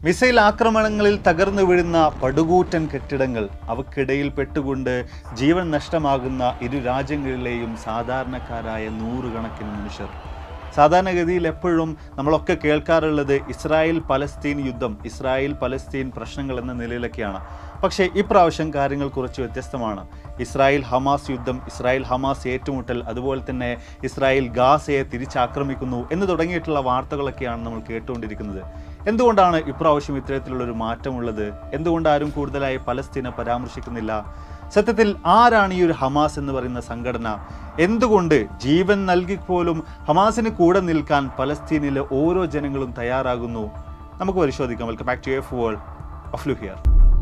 missile ആക്രമണങ്ങളിൽ തകർന്നു വീഴുന്ന പടുകൂറ്റൻ കെട്ടിടങ്ങൾ അവക്കിടയിൽ പെട്ടുകൊണ്ട് ജീവൻ നഷ്ടമാകുന്ന ഇരു രാജ്യങ്ങളിലെയും സാധാരണക്കാരായ നൂറുകണക്കിന് മനുഷ്യർ സാധാരണഗതിയിൽ എപ്പോഴും നമ്മളൊക്കെ കേൾക്കാറുള്ളത് ഇസ്രായേൽ പലസ്തീൻ യുദ്ധം ഇസ്രായേൽ പലസ്തീൻ പ്രശ്നങ്ങൾ എന്ന നിലയിലൊക്കെയാണ് പക്ഷേ ഇപ്രാവശ്യം കാര്യങ്ങൾ കുറച്ച് വ്യത്യസ്തമാണ് ഇസ്രായേൽ ഹമാസ് യുദ്ധം ഇസ്രായേൽ ഹമാസ് ഏറ്റുമുട്ടൽ അതുപോലെ തന്നെ ഇസ്രായേൽ ഗാസയെ തിരിച്ചാക്രമിക്കുന്നു എന്ന് തുടങ്ങിയിട്ടുള്ള വാർത്തകളൊക്കെയാണ് നമ്മൾ കേട്ടുകൊണ്ടിരിക്കുന്നത് എന്തുകൊണ്ടാണ് ഇപ്രാവശ്യം ഇത്തരത്തിലുള്ള ഒരു മാറ്റമുള്ളത് എന്തുകൊണ്ട് ആരും കൂടുതലായി പലസ്തീനെ പരാമർശിക്കുന്നില്ല സത്യത്തിൽ ആരാണ് ഈ ഒരു ഹമാസ് എന്ന് പറയുന്ന സംഘടന എന്തുകൊണ്ട് ജീവൻ നൽകി പോലും ഹമാസിന് കൂടെ നിൽക്കാൻ പലസ്തീനിലെ ഓരോ ജനങ്ങളും തയ്യാറാകുന്നു നമുക്ക് പരിശോധിക്കാം welcome back to F world of ലുഹിയർ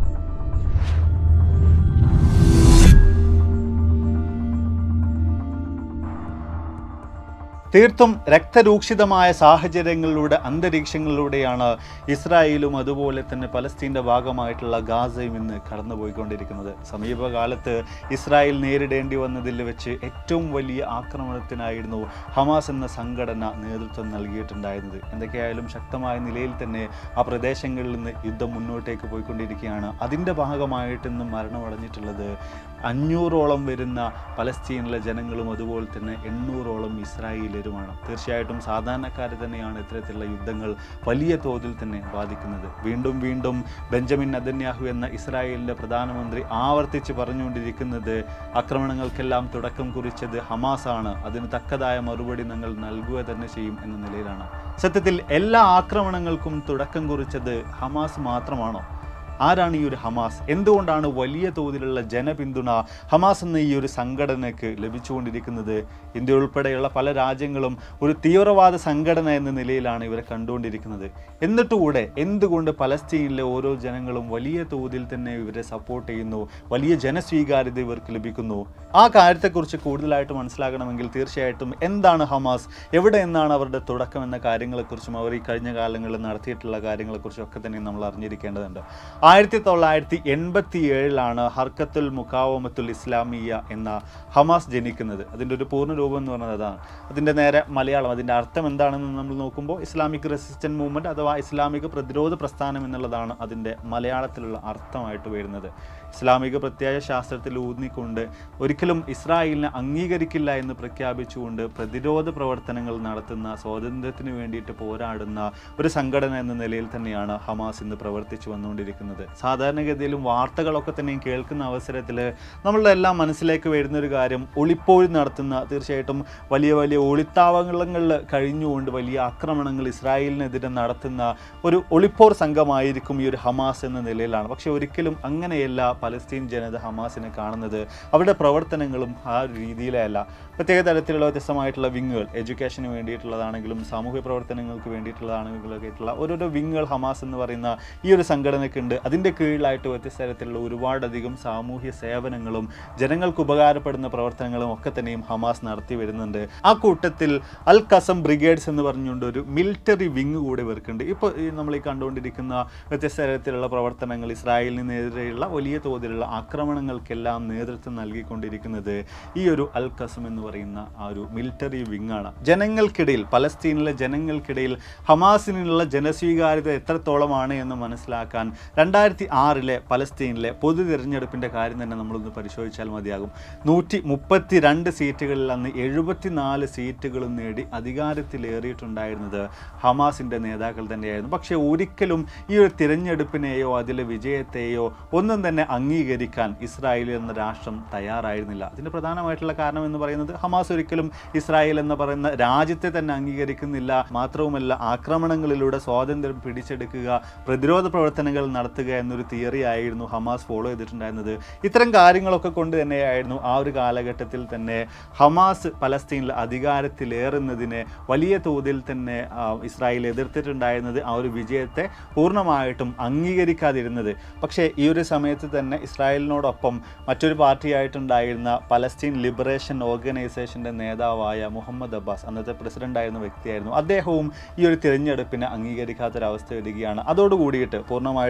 തീർത്തും രക്തരൂക്ഷിതമായ സാഹചര്യങ്ങളിലൂടെ അന്തരീക്ഷങ്ങളിലൂടെയാണ് ഇസ്രായേലും അതുപോലെ തന്നെ പലസ്തീൻ്റെ ഭാഗമായിട്ടുള്ള ഗാസയും ഇന്ന് കടന്നുപോയിക്കൊണ്ടിരിക്കുന്നത് സമീപകാലത്ത് ഇസ്രായേൽ നേരിടേണ്ടി വന്നതിൽ വെച്ച് ഏറ്റവും വലിയ ആക്രമണത്തിനായിരുന്നു ഹമാസ് എന്ന സംഘടന നേതൃത്വം നൽകിയിട്ടുണ്ടായിരുന്നത് എന്തൊക്കെയായാലും ശക്തമായ നിലയിൽ തന്നെ ആ പ്രദേശങ്ങളിൽ നിന്ന് യുദ്ധം മുന്നോട്ടേക്ക് പോയിക്കൊണ്ടിരിക്കുകയാണ് അതിൻ്റെ ഭാഗമായിട്ട് ഇന്ന് മരണമടഞ്ഞിട്ടുള്ളത് അഞ്ഞൂറോളം വരുന്ന പലസ്തീനിലെ ജനങ്ങളും അതുപോലെ തന്നെ എണ്ണൂറോളം ഇസ്രായേലരുമാണ് തീർച്ചയായിട്ടും സാധാരണക്കാരെ തന്നെയാണ് ഇത്തരത്തിലുള്ള യുദ്ധങ്ങൾ വലിയ തോതിൽ തന്നെ ബാധിക്കുന്നത് വീണ്ടും വീണ്ടും ബെഞ്ചമിൻ നദന്യാഹു എന്ന ഇസ്രായേലിൻ്റെ പ്രധാനമന്ത്രി ആവർത്തിച്ച് പറഞ്ഞുകൊണ്ടിരിക്കുന്നത് ആക്രമണങ്ങൾക്കെല്ലാം തുടക്കം കുറിച്ചത് ഹമാസാണ് അതിന് തക്കതായ മറുപടി ഞങ്ങൾ നൽകുക തന്നെ ചെയ്യും എന്ന നിലയിലാണ് സത്യത്തിൽ എല്ലാ ആക്രമണങ്ങൾക്കും തുടക്കം കുറിച്ചത് ഹമാസ് മാത്രമാണോ ആരാണ് ഈ ഒരു ഹമാസ് എന്തുകൊണ്ടാണ് വലിയ തോതിലുള്ള ജനപിന്തുണ ഹമാസ് എന്ന ഈ ഒരു സംഘടനയ്ക്ക് ലഭിച്ചുകൊണ്ടിരിക്കുന്നത് ഇന്ത്യ ഉൾപ്പെടെയുള്ള പല രാജ്യങ്ങളും ഒരു തീവ്രവാദ സംഘടന എന്ന നിലയിലാണ് ഇവരെ കണ്ടുകൊണ്ടിരിക്കുന്നത് എന്നിട്ടുകൂടെ എന്തുകൊണ്ട് പലസ്തീനിലെ ഓരോ ജനങ്ങളും വലിയ തോതിൽ തന്നെ ഇവരെ സപ്പോർട്ട് ചെയ്യുന്നു വലിയ ജനസ്വീകാര്യത ഇവർക്ക് ലഭിക്കുന്നു ആ കാര്യത്തെക്കുറിച്ച് കൂടുതലായിട്ട് മനസ്സിലാക്കണമെങ്കിൽ തീർച്ചയായിട്ടും എന്താണ് ഹമാസ് എവിടെ നിന്നാണ് അവരുടെ തുടക്കം എന്ന കാര്യങ്ങളെക്കുറിച്ചും അവർ ഈ കഴിഞ്ഞ കാലങ്ങളിൽ നടത്തിയിട്ടുള്ള കാര്യങ്ങളെക്കുറിച്ചും ഒക്കെ തന്നെ നമ്മൾ അറിഞ്ഞിരിക്കേണ്ടതുണ്ട് ആയിരത്തി തൊള്ളായിരത്തി എൺപത്തി ഏഴിലാണ് ഹർക്കത്തുൽ മുക്കാവമത്തുൽ ഇസ്ലാമിയ എന്ന ഹമാസ് ജനിക്കുന്നത് അതിൻ്റെ ഒരു പൂർണ്ണ രൂപം എന്ന് പറയുന്നത് അതാണ് അതിൻ്റെ നേരെ മലയാളം അതിൻ്റെ അർത്ഥം എന്താണെന്ന് നമ്മൾ നോക്കുമ്പോൾ ഇസ്ലാമിക് റെസിസ്റ്റൻറ്റ് മൂവ്മെൻറ്റ് അഥവാ ഇസ്ലാമിക പ്രതിരോധ പ്രസ്ഥാനം എന്നുള്ളതാണ് അതിൻ്റെ മലയാളത്തിലുള്ള അർത്ഥമായിട്ട് വരുന്നത് ഇസ്ലാമിക പ്രത്യേക ശാസ്ത്രത്തിൽ ഊന്നിക്കൊണ്ട് ഒരിക്കലും ഇസ്രായേലിനെ അംഗീകരിക്കില്ല എന്ന് പ്രഖ്യാപിച്ചുകൊണ്ട് പ്രതിരോധ പ്രവർത്തനങ്ങൾ നടത്തുന്ന സ്വാതന്ത്ര്യത്തിന് വേണ്ടിയിട്ട് പോരാടുന്ന ഒരു സംഘടന എന്ന നിലയിൽ തന്നെയാണ് ഹമാസ് ഇന്ന് പ്രവർത്തിച്ചു വന്നുകൊണ്ടിരിക്കുന്നത് സാധാരണഗതിയിലും വാർത്തകളൊക്കെ തന്നെയും കേൾക്കുന്ന അവസരത്തിൽ നമ്മളുടെ എല്ലാം മനസ്സിലേക്ക് വരുന്ന ഒരു കാര്യം ഒളിപ്പോഴി നടത്തുന്ന തീർച്ചയായിട്ടും വലിയ വലിയ ഒളിത്താവളങ്ങളിൽ കഴിഞ്ഞുകൊണ്ട് വലിയ ആക്രമണങ്ങൾ ഇസ്രായേലിനെതിരെ നടത്തുന്ന ഒരു ഒളിപ്പോർ സംഘമായിരിക്കും ഈ ഒരു ഹമാസ് എന്ന നിലയിലാണ് പക്ഷെ ഒരിക്കലും അങ്ങനെയല്ല പലസ്തീൻ ജനത ഹമാസിനെ കാണുന്നത് അവരുടെ പ്രവർത്തനങ്ങളും ആ ഒരു രീതിയിലല്ല പ്രത്യേക തരത്തിലുള്ള വ്യത്യസ്തമായിട്ടുള്ള വിങ്ങുകൾ എഡ്യൂക്കേഷന് വേണ്ടിയിട്ടുള്ളതാണെങ്കിലും സാമൂഹ്യ പ്രവർത്തനങ്ങൾക്ക് വേണ്ടിയിട്ടുള്ളതാണെങ്കിലും ഒക്കെ ആയിട്ടുള്ള ഓരോരോ വിങ്ങുകൾ ഹമാസ് എന്ന് പറയുന്ന ഈ ഒരു സംഘടനയ്ക്കുണ്ട് അതിൻ്റെ കീഴിലായിട്ട് വ്യത്യസ്ത തരത്തിലുള്ള ഒരുപാടധികം സാമൂഹ്യ സേവനങ്ങളും ജനങ്ങൾക്ക് ഉപകാരപ്പെടുന്ന പ്രവർത്തനങ്ങളും ഒക്കെ തന്നെയും ഹമാസ് നടത്തി വരുന്നുണ്ട് ആ കൂട്ടത്തിൽ അൽ കസം ബ്രിഗേഡ്സ് എന്ന് പറഞ്ഞുകൊണ്ട് ഒരു മിലിറ്ററി വിങ് കൂടെ ഇവർക്കുണ്ട് ഇപ്പോൾ ഈ നമ്മൾ ഈ കണ്ടുകൊണ്ടിരിക്കുന്ന വ്യത്യസ്ത തരത്തിലുള്ള പ്രവർത്തനങ്ങൾ ഇസ്രായേലിനെതിരെയുള്ള വലിയ തോതിലുള്ള ആക്രമണങ്ങൾക്കെല്ലാം നേതൃത്വം നൽകിക്കൊണ്ടിരിക്കുന്നത് ഈ ഒരു അൽ കസം എന്ന് പറയുന്ന ആ ഒരു മിലിറ്ററി വിങ്ങാണ് ജനങ്ങൾക്കിടയിൽ പലസ്തീനിലെ ജനങ്ങൾക്കിടയിൽ ഹമാസിനുള്ള ജനസ്വീകാര്യത എത്രത്തോളമാണ് എന്ന് മനസ്സിലാക്കാൻ രണ്ടായിരത്തി ആറിലെ പലസ്തീനിലെ പൊതു തിരഞ്ഞെടുപ്പിൻ്റെ കാര്യം തന്നെ നമ്മളൊന്ന് പരിശോധിച്ചാൽ മതിയാകും നൂറ്റി മുപ്പത്തി രണ്ട് സീറ്റുകളിൽ അന്ന് എഴുപത്തിനാല് സീറ്റുകളും നേടി അധികാരത്തിലേറിയിട്ടുണ്ടായിരുന്നത് ഹമാസിൻ്റെ നേതാക്കൾ തന്നെയായിരുന്നു പക്ഷേ ഒരിക്കലും ഈ ഒരു തിരഞ്ഞെടുപ്പിനെയോ അതിലെ വിജയത്തെയോ ഒന്നും തന്നെ അംഗീകരിക്കാൻ ഇസ്രായേൽ എന്ന രാഷ്ട്രം തയ്യാറായിരുന്നില്ല അതിൻ്റെ പ്രധാനമായിട്ടുള്ള കാരണം എന്ന് പറയുന്നത് ഹമാസ് ഒരിക്കലും ഇസ്രായേൽ എന്ന് പറയുന്ന രാജ്യത്തെ തന്നെ അംഗീകരിക്കുന്നില്ല മാത്രവുമല്ല ആക്രമണങ്ങളിലൂടെ സ്വാതന്ത്ര്യം പിടിച്ചെടുക്കുക പ്രതിരോധ പ്രവർത്തനങ്ങൾ നടത്തുക എന്നൊരു തിയറി ആയിരുന്നു ഹമാസ് ഫോളോ ചെയ്തിട്ടുണ്ടായിരുന്നത് ഇത്തരം കാര്യങ്ങളൊക്കെ കൊണ്ട് തന്നെയായിരുന്നു ആ ഒരു കാലഘട്ടത്തിൽ തന്നെ ഹമാസ് പലസ്തീനിൽ അധികാരത്തിലേറുന്നതിനെ വലിയ തോതിൽ തന്നെ ആ, ഇസ്രായേൽ എതിർത്തിട്ടുണ്ടായിരുന്നത് ആ ഒരു വിജയത്തെ പൂർണ്ണമായിട്ടും അംഗീകരിക്കാതിരുന്നത് പക്ഷേ ഈ ഒരു സമയത്ത് തന്നെ ഇസ്രായേലിനോടൊപ്പം മറ്റൊരു പാർട്ടിയായിട്ടുണ്ടായിരുന്ന പലസ്തീൻ ലിബറേഷൻ ഓർഗനൈസേഷൻ്റെ നേതാവായ മുഹമ്മദ് അബ്ബാസ് അന്നത്തെ പ്രസിഡന്റ് ആയിരുന്ന വ്യക്തിയായിരുന്നു അദ്ദേഹവും ഈ ഒരു തിരഞ്ഞെടുപ്പിനെ അംഗീകരിക്കാത്തൊരവസ്ഥ വരികയാണ് അതോടുകൂടിയിട്ട് പൂർണ്ണമായിട്ടും പലസ്തീൻ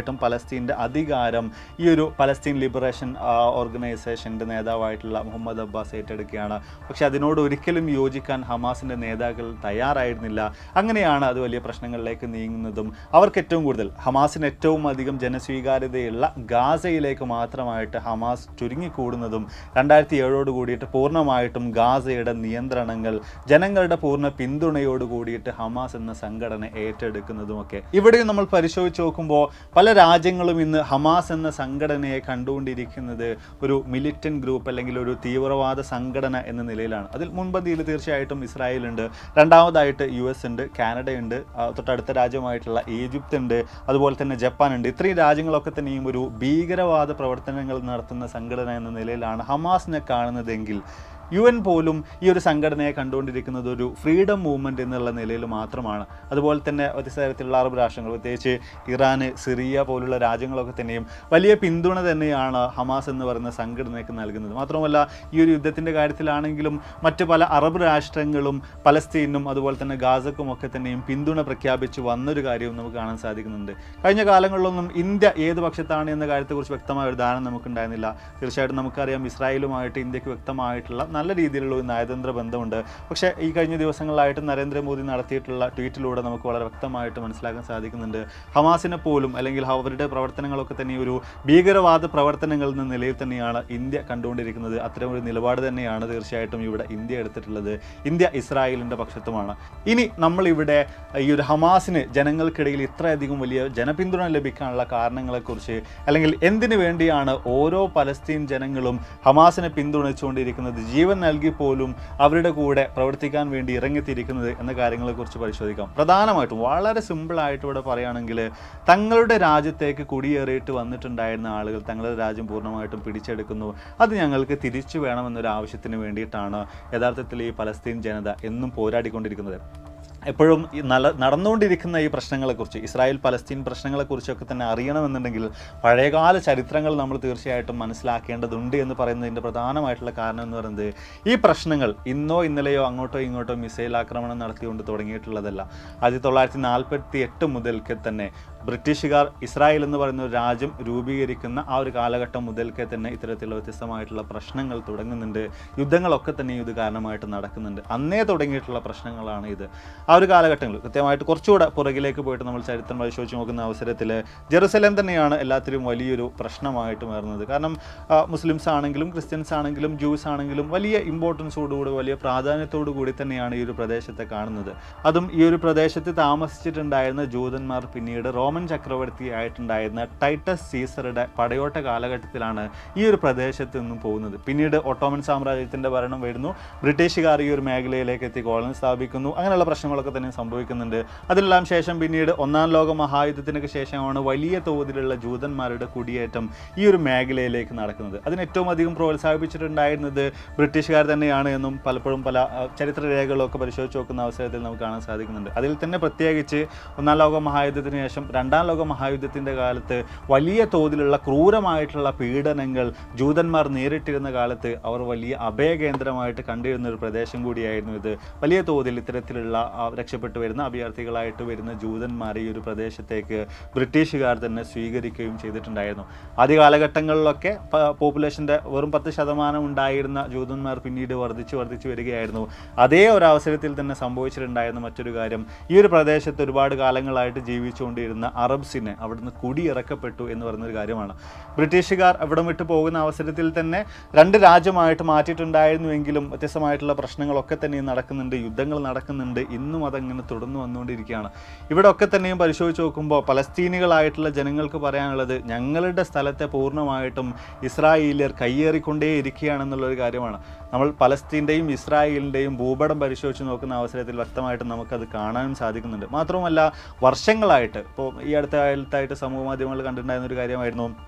പലസ്തീൻ്റെ അധികാരം ഈ ഒരു പലസ്തീൻ ലിബറേഷൻ ഓർഗനൈസേഷൻ്റെ നേതാവായിട്ടുള്ള മുഹമ്മദ് അബ്ബാസ് ഏറ്റെടുക്കുകയാണ് പക്ഷേ അതിനോട് ഒരിക്കലും യോജിക്കാൻ ഹമാസിൻ്റെ നേതാക്കൾ തയ്യാറായിരുന്നില്ല അങ്ങനെയാണ് അത് വലിയ പ്രശ്നങ്ങളിലേക്ക് നീങ്ങുന്നതും അവർക്ക് ഏറ്റവും കൂടുതൽ ഹമാസിന് ഏറ്റവും അധികം ജനസ്വീകാര്യതയുള്ള ഗാസയിലേക്ക് മാത്രമായിട്ട് ഹമാസ് ചുരുങ്ങിക്കൂടുന്നതും രണ്ടായിരത്തി ഏഴോട് കൂടിയിട്ട് പൂർണ്ണമായിട്ടും ഗാസയുടെ നിയന്ത്രണങ്ങൾ ജനങ്ങളുടെ പൂർണ്ണ പിന്തുണയോട് കൂടിയിട്ട് ഹമാസ് എന്ന സംഘടന ഏറ്റെടുക്കുന്നതുമൊക്കെ ഇവിടെയും നമ്മൾ പരിശോധിച്ച് നോക്കുമ്പോൾ പല രാജ്യങ്ങളും ഇന്ന് ഹമാസ് എന്ന സംഘടനയെ കണ്ടുകൊണ്ടിരിക്കുന്നത് ഒരു മിലിറ്റന്റ് ഗ്രൂപ്പ് അല്ലെങ്കിൽ ഒരു തീവ്രവാദ സംഘടന എന്ന നിലയിലാണ് അതിൽ മുൻപന്തിയിൽ തീർച്ചയായിട്ടും ഇസ്രായേൽ ഉണ്ട് രണ്ടാമതായിട്ട് യു എസ് ഉണ്ട് കാനഡയുണ്ട് ആ, തൊട്ടടുത്ത രാജ്യമായിട്ടുള്ള ഈജിപ്ത് ഉണ്ട് അതുപോലെ തന്നെ ജപ്പാൻ ഉണ്ട് ഇത്രയും രാജ്യങ്ങളൊക്കെ തന്നെയും ഒരു ഭീകരവാദ പ്രവർത്തനങ്ങൾ നടത്തുന്ന സംഘടന എന്ന നിലയിലാണ് ഹമാസിനെ കാണുന്നതെങ്കിൽ യു എൻ പോലും ഈ ഒരു സംഘടനയെ കണ്ടുകൊണ്ടിരിക്കുന്നത് ഒരു ഫ്രീഡം മൂവ്മെൻറ്റ് എന്നുള്ള നിലയിൽ മാത്രമാണ് അതുപോലെ തന്നെ വ്യത്യസ്ത തരത്തിലുള്ള അറബ് രാഷ്ട്രങ്ങൾ പ്രത്യേകിച്ച് ഇറാന് സിറിയ പോലുള്ള രാജ്യങ്ങളൊക്കെ തന്നെയും വലിയ പിന്തുണ തന്നെയാണ് ഹമാസ് എന്ന് പറയുന്ന സംഘടനയ്ക്ക് നൽകുന്നത് മാത്രമല്ല ഈ ഒരു യുദ്ധത്തിൻ്റെ കാര്യത്തിലാണെങ്കിലും മറ്റ് പല അറബ് രാഷ്ട്രങ്ങളും പലസ്തീനും അതുപോലെ തന്നെ ഗാസക്കും ഒക്കെ തന്നെയും പിന്തുണ പ്രഖ്യാപിച്ച് വന്നൊരു കാര്യവും നമുക്ക് കാണാൻ സാധിക്കുന്നുണ്ട് കഴിഞ്ഞ കാലങ്ങളിലൊന്നും ഇന്ത്യ ഏത് പക്ഷത്താണ് എന്ന കാര്യത്തെക്കുറിച്ച് വ്യക്തമായ ഒരു ധാരണ നമുക്കുണ്ടായിരുന്നില്ല തീർച്ചയായിട്ടും നമുക്കറിയാം ഇസ്രായേലുമായിട്ട് ഇന്ത്യക്ക് വ്യക്തമായിട്ടുള്ള നല്ല രീതിയിലുള്ള ഒരു നയതന്ത്ര ബന്ധമുണ്ട് പക്ഷേ ഈ കഴിഞ്ഞ ദിവസങ്ങളിലായിട്ട് നരേന്ദ്രമോദി നടത്തിയിട്ടുള്ള ട്വീറ്റിലൂടെ നമുക്ക് വളരെ വ്യക്തമായിട്ട് മനസ്സിലാക്കാൻ സാധിക്കുന്നുണ്ട് ഹമാസിനെ പോലും അല്ലെങ്കിൽ അവരുടെ പ്രവർത്തനങ്ങളൊക്കെ തന്നെ ഒരു ഭീകരവാദ പ്രവർത്തനങ്ങൾ എന്ന നിലയിൽ തന്നെയാണ് ഇന്ത്യ കണ്ടുകൊണ്ടിരിക്കുന്നത് അത്തരം ഒരു നിലപാട് തന്നെയാണ് തീർച്ചയായിട്ടും ഇവിടെ ഇന്ത്യ എടുത്തിട്ടുള്ളത് ഇന്ത്യ ഇസ്രായേലിൻ്റെ പക്ഷത്തുമാണ് ഇനി നമ്മളിവിടെ ഈ ഒരു ഹമാസിന് ജനങ്ങൾക്കിടയിൽ ഇത്രയധികം വലിയ ജനപിന്തുണ ലഭിക്കാനുള്ള കാരണങ്ങളെക്കുറിച്ച് അല്ലെങ്കിൽ എന്തിനു വേണ്ടിയാണ് ഓരോ പലസ്തീൻ ജനങ്ങളും ഹമാസിനെ പിന്തുണച്ചുകൊണ്ടിരിക്കുന്നത് ജീവൻ നൽകി പോലും അവരുടെ കൂടെ പ്രവർത്തിക്കാൻ വേണ്ടി ഇറങ്ങിത്തിരിക്കുന്നത് എന്ന കാര്യങ്ങളെക്കുറിച്ച് പരിശോധിക്കാം പ്രധാനമായിട്ടും വളരെ സിമ്പിളായിട്ട് ഇവിടെ പറയുകയാണെങ്കിൽ തങ്ങളുടെ രാജ്യത്തേക്ക് കുടിയേറിയിട്ട് വന്നിട്ടുണ്ടായിരുന്ന ആളുകൾ തങ്ങളുടെ രാജ്യം പൂർണ്ണമായിട്ടും പിടിച്ചെടുക്കുന്നു അത് ഞങ്ങൾക്ക് തിരിച്ചു വേണമെന്നൊരു ആവശ്യത്തിന് വേണ്ടിയിട്ടാണ് യഥാർത്ഥത്തിൽ ഈ പലസ്തീൻ ജനത എന്നും പോരാടിക്കൊണ്ടിരിക്കുന്നത് എപ്പോഴും ഈ നല നടന്നുകൊണ്ടിരിക്കുന്ന ഈ പ്രശ്നങ്ങളെക്കുറിച്ച് ഇസ്രായേൽ പലസ്തീൻ പ്രശ്നങ്ങളെക്കുറിച്ചൊക്കെ തന്നെ അറിയണമെന്നുണ്ടെങ്കിൽ പഴയകാല ചരിത്രങ്ങൾ നമ്മൾ തീർച്ചയായിട്ടും മനസ്സിലാക്കേണ്ടതുണ്ട് എന്ന് പറയുന്നതിൻ്റെ പ്രധാനമായിട്ടുള്ള കാരണം എന്ന് പറയുന്നത് ഈ പ്രശ്നങ്ങൾ ഇന്നോ ഇന്നലെയോ അങ്ങോട്ടോ ഇങ്ങോട്ടോ മിസൈൽ ആക്രമണം നടത്തിക്കൊണ്ട് തുടങ്ങിയിട്ടുള്ളതല്ല ആയിരത്തി തൊള്ളായിരത്തി നാൽപ്പത്തി എട്ട് മുതൽക്ക് തന്നെ ബ്രിട്ടീഷുകാർ ഇസ്രായേൽ എന്ന് പറയുന്ന ഒരു രാജ്യം രൂപീകരിക്കുന്ന ആ ഒരു കാലഘട്ടം മുതൽക്കേ തന്നെ ഇത്തരത്തിലുള്ള വ്യത്യസ്തമായിട്ടുള്ള പ്രശ്നങ്ങൾ തുടങ്ങുന്നുണ്ട് യുദ്ധങ്ങളൊക്കെ തന്നെ ഇത് കാരണമായിട്ട് നടക്കുന്നുണ്ട് അന്നേ തുടങ്ങിയിട്ടുള്ള പ്രശ്നങ്ങളാണ് ഇത് ആ ഒരു കാലഘട്ടങ്ങൾ കൃത്യമായിട്ട് കുറച്ചുകൂടെ പുറകിലേക്ക് പോയിട്ട് നമ്മൾ ചരിത്രം പരിശോധിച്ച് നോക്കുന്ന അവസരത്തിൽ ജെറുസലേം തന്നെയാണ് എല്ലാത്തിലും വലിയൊരു പ്രശ്നമായിട്ട് മാറുന്നത് കാരണം ആ, മുസ്ലിംസ് ആണെങ്കിലും ക്രിസ്ത്യൻസ് ആണെങ്കിലും ജൂസ് ആണെങ്കിലും വലിയ ഇമ്പോർട്ടൻസോടുകൂടി വലിയ പ്രാധാന്യത്തോടു കൂടി തന്നെയാണ് ഈ ഒരു പ്രദേശത്തെ കാണുന്നത് അതും ഈ ഒരു പ്രദേശത്ത് താമസിച്ചിട്ടുണ്ടായിരുന്ന ജൂതന്മാർ പിന്നീട് റോമൻ ചക്രവർത്തി ആയിട്ടുണ്ടായിരുന്ന ടൈറ്റസ് സീസറുടെ പടയോട്ട കാലഘട്ടത്തിലാണ് ഈ ഒരു പ്രദേശത്ത് നിന്നും പോകുന്നത് പിന്നീട് ഒട്ടോമൻ സാമ്രാജ്യത്തിൻ്റെ ഭരണം വരുന്നു ബ്രിട്ടീഷുകാർ ഈ ഒരു മേഖലയിലേക്ക് എത്തി കോളനി സ്ഥാപിക്കുന്നു അങ്ങനെയുള്ള പ്രശ്നങ്ങളൊക്കെ തന്നെ സംഭവിക്കുന്നുണ്ട് അതിനെല്ലാം ശേഷം പിന്നീട് ഒന്നാം ലോക മഹായുദ്ധത്തിനൊക്കെ ശേഷമാണ് വലിയ തോതിലുള്ള ജൂതന്മാരുടെ കുടിയേറ്റം ഈ ഒരു മേഖലയിലേക്ക് നടക്കുന്നത് അതിന് ഏറ്റവും അധികം പ്രോത്സാഹിപ്പിച്ചിട്ടുണ്ടായിരുന്നത് ബ്രിട്ടീഷുകാർ തന്നെയാണ് എന്നും പലപ്പോഴും പല ആ, ചരിത്ര രേഖകളൊക്കെ പരിശോധിച്ച് നോക്കുന്ന അവസരത്തിൽ നമുക്ക് കാണാൻ സാധിക്കുന്നുണ്ട് അതിൽ തന്നെ പ്രത്യേകിച്ച് ഒന്നാം ലോക മഹായുദ്ധത്തിന് ശേഷം രണ്ടാം ലോക മഹായുദ്ധത്തിൻ്റെ കാലത്ത് വലിയ തോതിലുള്ള ക്രൂരമായിട്ടുള്ള പീഡനങ്ങൾ ജൂതന്മാർ നേരിട്ടിരുന്ന കാലത്ത് അവർ വലിയ അഭയകേന്ദ്രമായിട്ട് കണ്ടിരുന്ന ഒരു പ്രദേശം കൂടിയായിരുന്നു ഇത് വലിയ തോതിൽ ഇത്തരത്തിലുള്ള ആ, രക്ഷപ്പെട്ടു വരുന്ന അഭയാർത്ഥികളായിട്ട് വരുന്ന ജൂതന്മാരെ ഈ ഒരു പ്രദേശത്തേക്ക് ബ്രിട്ടീഷുകാർ തന്നെ സ്വീകരിക്കുകയും ചെയ്തിട്ടുണ്ടായിരുന്നു ആദ്യ കാലഘട്ടങ്ങളിലൊക്കെ പോപ്പുലേഷൻ്റെ വെറും പത്ത് ശതമാനം ഉണ്ടായിരുന്ന ജൂതന്മാർ പിന്നീട് വർദ്ധിച്ചു വർദ്ധിച്ചു വരികയായിരുന്നു അതേ ഒരു അവസരത്തിൽ തന്നെ സംഭവിച്ചിട്ടുണ്ടായിരുന്ന മറ്റൊരു കാര്യം ഈ ഒരു പ്രദേശത്ത് ഒരുപാട് കാലങ്ങളായിട്ട് ജീവിച്ചുകൊണ്ടിരുന്ന അറബ്സിനെ അവിടുന്ന് കുടിയിറക്കപ്പെട്ടു എന്ന് പറയുന്നൊരു കാര്യമാണ് ബ്രിട്ടീഷുകാർ അവിടം വിട്ടു പോകുന്ന അവസരത്തിൽ തന്നെ രണ്ട് രാജ്യമായിട്ട് മാറ്റിയിട്ടുണ്ടായിരുന്നുവെങ്കിലും വ്യത്യസ്തമായിട്ടുള്ള പ്രശ്നങ്ങളൊക്കെ തന്നെയും നടക്കുന്നുണ്ട് യുദ്ധങ്ങൾ നടക്കുന്നുണ്ട് ഇന്നും അതങ്ങനെ തുടർന്നു വന്നുകൊണ്ടിരിക്കുകയാണ് ഇവിടെ ഒക്കെ തന്നെയും പരിശോധിച്ച് നോക്കുമ്പോൾ പലസ്തീനികളായിട്ടുള്ള ജനങ്ങൾക്ക് പറയാനുള്ളത് ഞങ്ങളുടെ സ്ഥലത്തെ പൂർണ്ണമായിട്ടും ഇസ്രായേലിയർ കയ്യേറിക്കൊണ്ടേ ഇരിക്കുകയാണെന്നുള്ളൊരു കാര്യമാണ് നമ്മൾ പലസ്തീൻ്റെയും ഇസ്രായേലിൻ്റെയും ഭൂപടം പരിശോധിച്ച് നോക്കുന്ന അവസരത്തിൽ വ്യക്തമായിട്ട് നമുക്കത് കാണാനും സാധിക്കുന്നുണ്ട് മാത്രവുമല്ല വർഷങ്ങളായിട്ട് ഇപ്പോൾ ഈ അടുത്ത കാലത്തായിട്ട് സമൂഹ മാധ്യമങ്ങൾ കണ്ടിട്ടുണ്ടായിരുന്ന ഒരു കാര്യമായിരുന്നു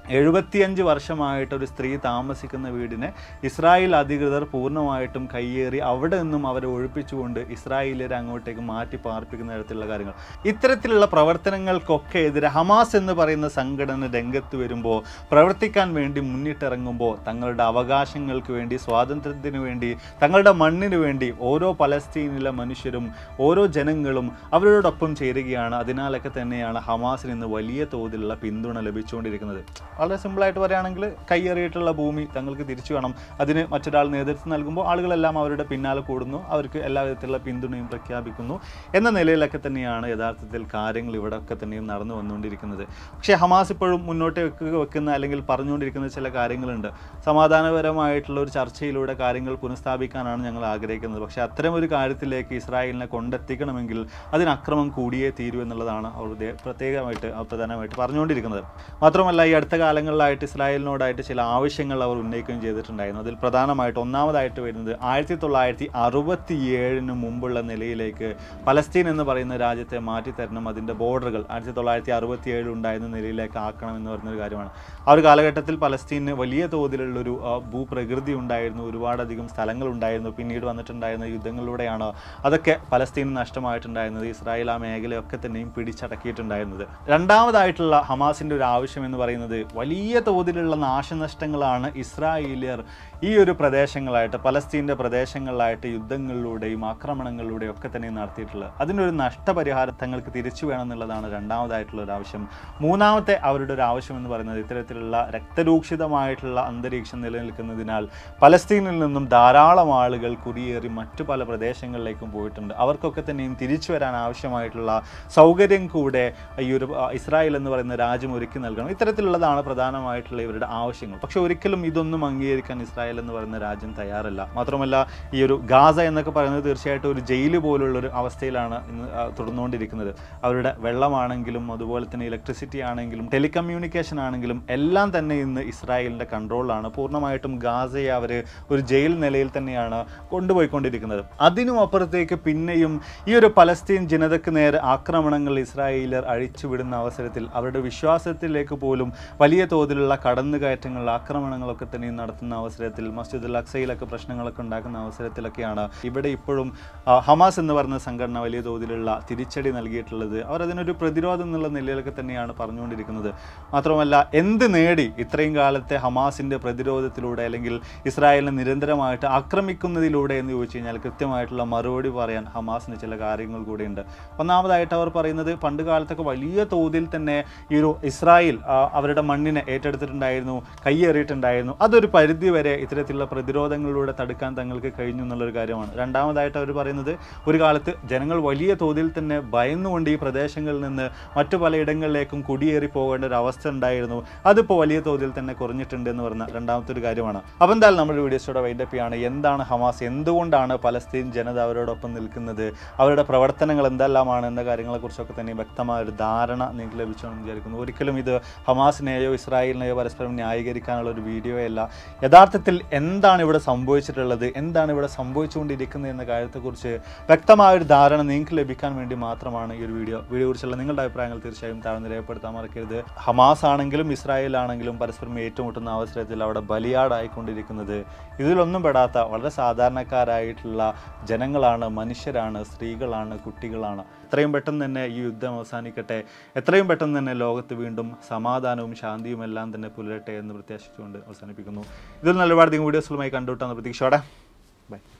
എഴുപത്തിയഞ്ച് വർഷമായിട്ട് ഒരു സ്ത്രീ താമസിക്കുന്ന വീടിനെ ഇസ്രായേൽ അധികൃതർ പൂർണ്ണമായിട്ടും കയ്യേറി അവിടെ നിന്നും അവരെ ഒഴിപ്പിച്ചുകൊണ്ട് ഇസ്രായേലിയരെ അങ്ങോട്ടേക്ക് മാറ്റി പാർപ്പിക്കുന്ന തരത്തിലുള്ള കാര്യങ്ങൾ ഇത്തരത്തിലുള്ള പ്രവർത്തനങ്ങൾക്കൊക്കെ എതിരെ ഹമാസ് എന്ന് പറയുന്ന സംഘടന രംഗത്ത് വരുമ്പോൾ പ്രവർത്തിക്കാൻ വേണ്ടി മുന്നിട്ടിറങ്ങുമ്പോൾ തങ്ങളുടെ അവകാശങ്ങൾക്ക് വേണ്ടി സ്വാതന്ത്ര്യത്തിന് വേണ്ടി തങ്ങളുടെ മണ്ണിന് വേണ്ടി ഓരോ പലസ്തീനിലെ മനുഷ്യരും ഓരോ ജനങ്ങളും അവരോടൊപ്പം ചേരുകയാണ് അതിനാലൊക്കെ തന്നെയാണ് ഹമാസിന് ഇന്ന് വലിയ തോതിലുള്ള പിന്തുണ ലഭിച്ചുകൊണ്ടിരിക്കുന്നത് വളരെ സിമ്പിളായിട്ട് പറയുകയാണെങ്കിൽ കയ്യേറിയിട്ടുള്ള ഭൂമി തങ്ങൾക്ക് തിരിച്ചു വേണം അതിന് മറ്റൊരാൾ നേതൃത്വം നൽകുമ്പോൾ ആളുകളെല്ലാം അവരുടെ പിന്നാലെ കൂടുന്നു അവർക്ക് എല്ലാ വിധത്തിലുള്ള പിന്തുണയും പ്രഖ്യാപിക്കുന്നു എന്ന നിലയിലൊക്കെ തന്നെയാണ് യഥാർത്ഥത്തിൽ കാര്യങ്ങൾ ഇവിടെയൊക്കെ തന്നെയും നടന്നു വന്നുകൊണ്ടിരിക്കുന്നത് പക്ഷേ ഹമാസ് ഇപ്പോഴും മുന്നോട്ട് വെക്കുക വെക്കുന്ന അല്ലെങ്കിൽ പറഞ്ഞുകൊണ്ടിരിക്കുന്ന ചില കാര്യങ്ങളുണ്ട് സമാധാനപരമായിട്ടുള്ള ഒരു ചർച്ചയിലൂടെ കാര്യങ്ങൾ പുനഃസ്ഥാപിക്കാനാണ് ഞങ്ങൾ ആഗ്രഹിക്കുന്നത് പക്ഷേ അത്തരം ഒരു കാര്യത്തിലേക്ക് ഇസ്രായേലിനെ കൊണ്ടെത്തിക്കണമെങ്കിൽ അതിന് അക്രമം കൂടിയേ തീരൂ എന്നുള്ളതാണ് അവർ ദേ- പ്രത്യേകമായിട്ട് അവർ പ്രധാനമായിട്ട് പറഞ്ഞുകൊണ്ടിരിക്കുന്നത് മാത്രമല്ല ഈ അടുത്ത കാലങ്ങളിലായിട്ട് ഇസ്രായേലിനോടായിട്ട് ചില ആവശ്യങ്ങൾ അവർ ഉന്നയിക്കുകയും ചെയ്തിട്ടുണ്ടായിരുന്നു അതിൽ പ്രധാനമായിട്ട് ഒന്നാമതായിട്ട് വരുന്നത് ആയിരത്തി തൊള്ളായിരത്തി അറുപത്തി ഏഴിന് മുമ്പുള്ള നിലയിലേക്ക് പലസ്തീൻ എന്ന് പറയുന്ന രാജ്യത്തെ മാറ്റി തരണം അതിൻ്റെ ബോർഡറുകൾ ആയിരത്തി തൊള്ളായിരത്തി അറുപത്തി ഏഴ് ഉണ്ടായിരുന്ന നിലയിലേക്ക് ആക്കണം എന്ന് പറയുന്നൊരു കാര്യമാണ് ആ ഒരു കാലഘട്ടത്തിൽ പലസ്തീന് വലിയ തോതിലുള്ളൊരു ആ, ഭൂപ്രകൃതി ഉണ്ടായിരുന്നു ഒരുപാടധികം സ്ഥലങ്ങൾ ഉണ്ടായിരുന്നു പിന്നീട് വന്നിട്ടുണ്ടായിരുന്ന യുദ്ധങ്ങളിലൂടെയാണ് അതൊക്കെ പലസ്തീന് നഷ്ടമായിട്ടുണ്ടായിരുന്നത് ഇസ്രായേൽ ആ മേഖലയൊക്കെ തന്നെയും പിടിച്ചടക്കിയിട്ടുണ്ടായിരുന്നത് രണ്ടാമതായിട്ടുള്ള ഹമാസിൻ്റെ ഒരു ആവശ്യം എന്ന് പറയുന്നത് വലിയ തോതിലുള്ള നാശനഷ്ടങ്ങളാണ് ഇസ്രായേലിയർ ഈ ഒരു പ്രദേശങ്ങളായിട്ട് പലസ്തീൻ്റെ പ്രദേശങ്ങളിലായിട്ട് യുദ്ധങ്ങളിലൂടെയും ആക്രമണങ്ങളിലൂടെയും ഒക്കെ തന്നെ നടത്തിയിട്ടുള്ളത് അതിനൊരു നഷ്ടപരിഹാരം തങ്ങൾക്ക് തിരിച്ചു വേണം എന്നുള്ളതാണ് രണ്ടാമതായിട്ടുള്ള ഒരു ആവശ്യം മൂന്നാമത്തെ അവരുടെ ഒരു ആവശ്യം എന്ന് പറയുന്നത് ഇത്തരത്തിലുള്ള രക്തരൂക്ഷിതമായിട്ടുള്ള അന്തരീക്ഷം നിലനിൽക്കുന്നതിനാൽ പലസ്തീനിൽ നിന്നും ധാരാളം ആളുകൾ കുടിയേറി മറ്റു പല പ്രദേശങ്ങളിലേക്കും പോയിട്ടുണ്ട് അവർക്കൊക്കെ തന്നെയും തിരിച്ചു വരാൻ ആവശ്യമായിട്ടുള്ള സൗകര്യം കൂടെ ഈ ഒരു ആ, ഇസ്രായേൽ എന്ന് പറയുന്ന രാജ്യം ഒരുക്കി നൽകണം ഇത്തരത്തിലുള്ളതാണ് പ്രധാനമായിട്ടുള്ള ഇവരുടെ ആവശ്യങ്ങൾ പക്ഷെ ഒരിക്കലും ഇതൊന്നും അംഗീകരിക്കാൻ ഇസ്രായേൽ എന്ന് പറയുന്ന രാജ്യം തയ്യാറല്ല മാത്രമല്ല ഈ ഒരു ഗാസ എന്നൊക്കെ പറയുന്നത് തീർച്ചയായിട്ടും ഒരു ജയില് പോലുള്ള ഒരു അവസ്ഥയിലാണ് ഇന്ന് ആ, തുടർന്നുകൊണ്ടിരിക്കുന്നത് അവരുടെ വെള്ളമാണെങ്കിലും അതുപോലെ തന്നെ ഇലക്ട്രിസിറ്റി ആണെങ്കിലും ടെലികമ്മ്യൂണിക്കേഷൻ ആണെങ്കിലും എല്ലാം തന്നെ ഇന്ന് ഇസ്രായേലിൻ്റെ കൺട്രോളിലാണ് പൂർണ്ണമായിട്ടും ഗാസയെ അവർ ഒരു ജയിൽ നിലയിൽ തന്നെയാണ് കൊണ്ടുപോയിക്കൊണ്ടിരിക്കുന്നത് അതിനും അപ്പുറത്തേക്ക് പിന്നെയും ഈ ഒരു പലസ്തീൻ ജനതയ്ക്ക് നേരെ ആക്രമണങ്ങൾ ഇസ്രായേലർ അഴിച്ചുവിടുന്ന അവസരത്തിൽ അവരുടെ വിശ്വാസത്തിലേക്ക് പോലും വലിയ തോതിലുള്ള കടന്നുകയറ്റങ്ങൾ ആക്രമണങ്ങളൊക്കെ തന്നെയും നടത്തുന്ന അവസരത്തിൽ മസ്ജിദുൽ അക്സയിലൊക്കെ പ്രശ്നങ്ങളൊക്കെ ഉണ്ടാക്കുന്ന അവസരത്തിലൊക്കെയാണ് ഇവിടെ ഇപ്പോഴും ആ, ഹമാസ് എന്ന് പറയുന്ന സംഘടന വലിയ തോതിലുള്ള തിരിച്ചടി നൽകിയിട്ടുള്ളത് അവർ അതിനൊരു പ്രതിരോധം എന്നുള്ള നിലയിലൊക്കെ തന്നെയാണ് പറഞ്ഞുകൊണ്ടിരിക്കുന്നത് മാത്രമല്ല എന്ത് നേടി ഇത്രയും കാലത്തെ ഹമാസിൻ്റെ പ്രതിരോധത്തിലൂടെ അല്ലെങ്കിൽ ഇസ്രായേലിനെ നിരന്തരമായിട്ട് ആക്രമിക്കുന്നതിലൂടെ എന്ന് ചോദിച്ചു കഴിഞ്ഞാൽ കൃത്യമായിട്ടുള്ള മറുപടി പറയാൻ ഹമാസിന് ചില കാര്യങ്ങൾ കൂടിയുണ്ട് ഒന്നാമതായിട്ട് അവർ പറയുന്നത് പണ്ട് കാലത്തൊക്കെ വലിയ തോതിൽ തന്നെ ഈ ഒരു ഇസ്രായേൽ ആ, അവരുടെ മണ്ണിനെ ഏറ്റെടുത്തിട്ടുണ്ടായിരുന്നു കയ്യേറിയിട്ടുണ്ടായിരുന്നു അതൊരു പരിധി വരെ ഇത്തരത്തിലുള്ള പ്രതിരോധങ്ങളിലൂടെ തടുക്കാൻ തങ്ങൾക്ക് കഴിഞ്ഞു എന്നുള്ളൊരു കാര്യമാണ് രണ്ടാമതായിട്ട് അവർ പറയുന്നത് ഒരു കാലത്ത് ജനങ്ങൾ വലിയ തോതിൽ തന്നെ ഭയന്നുകൊണ്ട് ഈ പ്രദേശങ്ങളിൽ നിന്ന് മറ്റു പലയിടങ്ങളിലേക്കും കുടിയേറി പോകേണ്ട ഒരു അവസ്ഥ ഉണ്ടായിരുന്നു അതിപ്പോൾ വലിയ തോതിൽ തന്നെ കുറഞ്ഞിട്ടുണ്ട് എന്ന് പറഞ്ഞ രണ്ടാമത്തെ ഒരു കാര്യമാണ് അപ്പോൾ എന്തായാലും നമ്മുടെ വീഡിയോസോടെ വൈൻഡപ്പ് ചെയ്യാണ് എന്താണ് ഹമാസ് എന്തുകൊണ്ടാണ് പലസ്തീൻ ജനത അവരോടൊപ്പം നിൽക്കുന്നത് അവരുടെ പ്രവർത്തനങ്ങൾ എന്തെല്ലാമാണ് എന്ന കാര്യങ്ങളെക്കുറിച്ചൊക്കെ തന്നെ വ്യക്തമായ ഒരു ധാരണ നിങ്ങൾക്ക് ലഭിച്ചെന്ന് വിചാരിക്കുന്നു ഒരിക്കലും ഇത് ഹമാസിനെയോ ഇസ്രായേലിനെയോ പരസ്പരം ന്യായീകരിക്കാനുള്ള ഒരു വീഡിയോ അല്ല യഥാർത്ഥത്തിൽ എന്താണ് ഇവിടെ സംഭവിച്ചിട്ടുള്ളത് എന്താണ് ഇവിടെ സംഭവിച്ചുകൊണ്ടിരിക്കുന്നത് എന്ന കാര്യത്തെക്കുറിച്ച് വ്യക്തമായ ഒരു ധാരണ നിങ്ങൾക്ക് ലഭിക്കാൻ വേണ്ടി മാത്രമാണ് ഈ ഒരു വീഡിയോ വീഡിയോ കുറിച്ചുള്ള നിങ്ങളുടെ അഭിപ്രായങ്ങൾ തീർച്ചയായും താഴ്ന്ന് രേഖപ്പെടുത്താൻ മറക്കരുത് ഹമാസ് ആണെങ്കിലും ഇസ്രായേൽ ആണെങ്കിലും പരസ്പരം ഏറ്റുമുട്ടുന്ന അവസരത്തിൽ അവിടെ ബലിയാടായിക്കൊണ്ടിരിക്കുന്നത് ഇതിലൊന്നും പെടാത്ത വളരെ സാധാരണക്കാരായിട്ടുള്ള ജനങ്ങളാണ് മനുഷ്യരാണ് സ്ത്രീകളാണ് കുട്ടികളാണ് എത്രയും പെട്ടെന്ന് തന്നെ ഈ യുദ്ധം അവസാനിക്കട്ടെ എത്രയും പെട്ടെന്ന് തന്നെ ലോകത്ത് വീണ്ടും സമാധാനവും ശാന്തിയും എല്ലാം തന്നെ പുലരട്ടെ എന്ന് പ്രത്യാശിച്ചുകൊണ്ട് അവസാനിപ്പിക്കുന്നു ഇതിൽ നല്ല ഒരുപാട് വീഡിയോസുകളുമായി കണ്ടുവിട്ടാണ് പ്രതീക്ഷയോടെ ബൈ